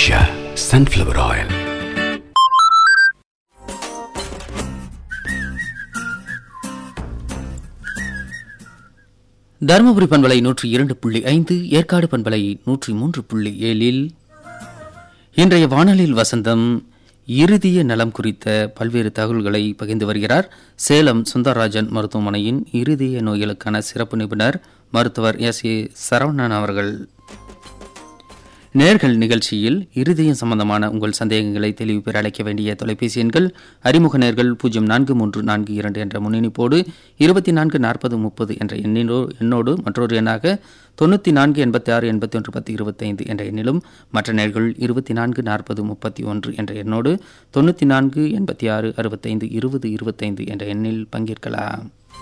Usha sunflower oil Dharmapuri பண்பலை நூற்றி இரண்டு புள்ளி ஐந்து ஏற்காடு பண்பலை நூற்றி மூன்று புள்ளி ஏழில் இன்றைய வானொலியில் வசந்தம் இறுதிய நலம் குறித்த பல்வேறு தகவல்களை பகிர்ந்து வருகிறார் சேலம் சுந்தரராஜன் மருத்துவமனையின் இருதய நோய்களுக்கான சிறப்பு நிபுணர் மருத்துவர் எஸ் ஏ சரவணன் அவர்கள் நேர்கள் நிகழ்ச்சியில் இருதயம் சம்பந்தமான உங்கள் சந்தேகங்களை தெளிவு பெற அழைக்க வேண்டிய தொலைபேசி எண்கள் அறிமுக நேர்கள் பூஜ்ஜியம் நான்கு மூன்று நான்கு இரண்டு என்ற முன்னணிப்போடு இருபத்தி நான்கு நாற்பது முப்பது என்ற எண்ணினோ எண்ணோடு மற்றொரு எண்ணாக தொண்ணூற்றி நான்கு எண்பத்தி ஆறு எண்பத்தி ஒன்று பத்து இருபத்தைந்து என்ற எண்ணிலும் மற்ற நேர்கள் இருபத்தி நான்கு நாற்பது முப்பத்தி ஒன்று என்ற எண்ணோடு தொண்ணூற்றி நான்கு எண்பத்தி ஆறு அறுபத்தைந்து இருபது இருபத்தைந்து என்ற எண்ணில் பங்கேற்கலாம்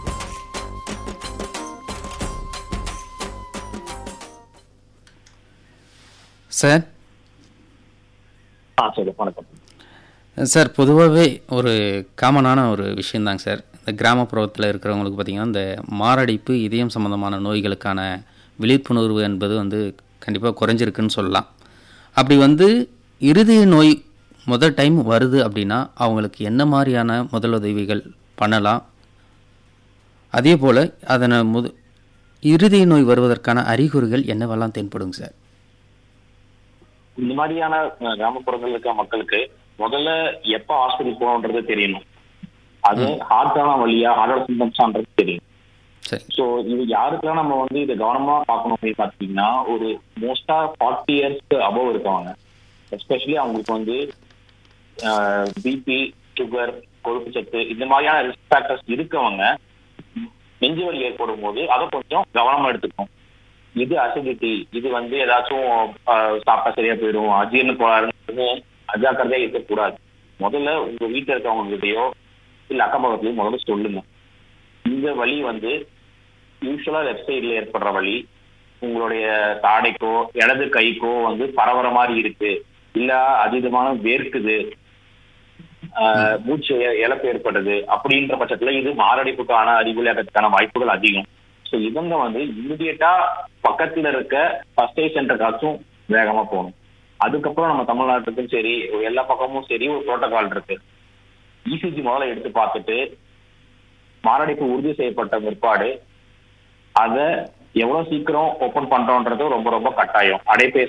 சார் ஆ சரி வணக்கம் சார் பொதுவாகவே ஒரு காமனான ஒரு விஷயந்தாங்க சார் இந்த கிராமப்புறத்தில் இருக்கிறவங்களுக்கு பார்த்திங்கன்னா இந்த மாரடைப்பு இதயம் சம்பந்தமான நோய்களுக்கான விழிப்புணர்வு என்பது வந்து கண்டிப்பாக குறைஞ்சிருக்குன்னு சொல்லலாம் அப்படி வந்து இருதய நோய் முதல் டைம் வருது அப்படின்னா அவங்களுக்கு என்ன மாதிரியான முதலுதவிகள் பண்ணலாம் அதே போல் அதனை முத இருதய நோய் வருவதற்கான அறிகுறிகள் என்னவெல்லாம் தென்படுங்க சார் இந்த மாதிரியான அஹ், கிராமப்புறங்கள்ல இருக்க மக்களுக்கு முதல்ல எப்ப ஹாஸ்பிட்டல் போகணுன்றது தெரியணும் அது ஹார்ட்டான வழியா ஹார்ட் சிம்டம்ஸான்றது தெரியும் சரி ஸோ இது யாருக்கெல்லாம் நம்ம வந்து இதை கவனமா பார்க்கணும் அப்படின்னு பார்த்தீங்கன்னா ஒரு மோஸ்டா ஃபார்ட்டி இயர்ஸ்க்கு அபவ் இருக்கவங்க எஸ்பெஷலி அவங்களுக்கு வந்து பிபி சுகர் கொழுப்பு சத்து இந்த மாதிரியான ரிஸ்க் ஃபேக்டர்ஸ் இருக்கவங்க நெஞ்சு வலி ஏற்படும் போது அதை கொஞ்சம் கவனமா எடுத்துக்கணும் இது அசிடிட்டி இது வந்து ஏதாச்சும் ஆஹ், சாப்பிட்டா சரியா போயிடும் அஜீரண கோளாறுன்னு அஜாக்கிரதையா இருக்கக்கூடாது முதல்ல உங்க வீட்டுல இருக்கவங்க கிட்டயோ இல்ல அக்கம் பக்கத்துலயோ முதல்ல சொல்லுங்க இந்த வலி வந்து யூஸ்வலா லெஃப்ட் சைடுல ஏற்படுற வலி உங்களுடைய தாடைக்கோ இடது கைக்கோ வந்து பரவற மாதிரி இருக்கு இல்ல அதீதமான வேர்க்குது ஆஹ், மூச்சு இ- இழப்பு ஏற்படுது அப்படின்ற பட்சத்துல இது மாரடைப்புக்கான அறிகுறியாகிறதுக்கான வாய்ப்புகள் அதிகம் ஸோ இவங்க வந்து இமிடியட்டா பக்கத்துல இருக்க ஃபர்ஸ்ட் எய்ட் சென்டருக்காச்சும் வேகமா போகணும் அதுக்கப்புறம் நம்ம தமிழ்நாட்டுக்கும் சரி எல்லா பக்கமும் சரி ஒரு புரோட்டோகால் இருக்கு இசிஜி முதல்ல எடுத்து பார்த்துட்டு மாரடைப்பு உறுதி செய்யப்பட்ட பிற்பாடு அதை எவ்வளவு சீக்கிரம் ஓபன் பண்றோன்றது ரொம்ப ரொம்ப கட்டாயம் அடைப்பை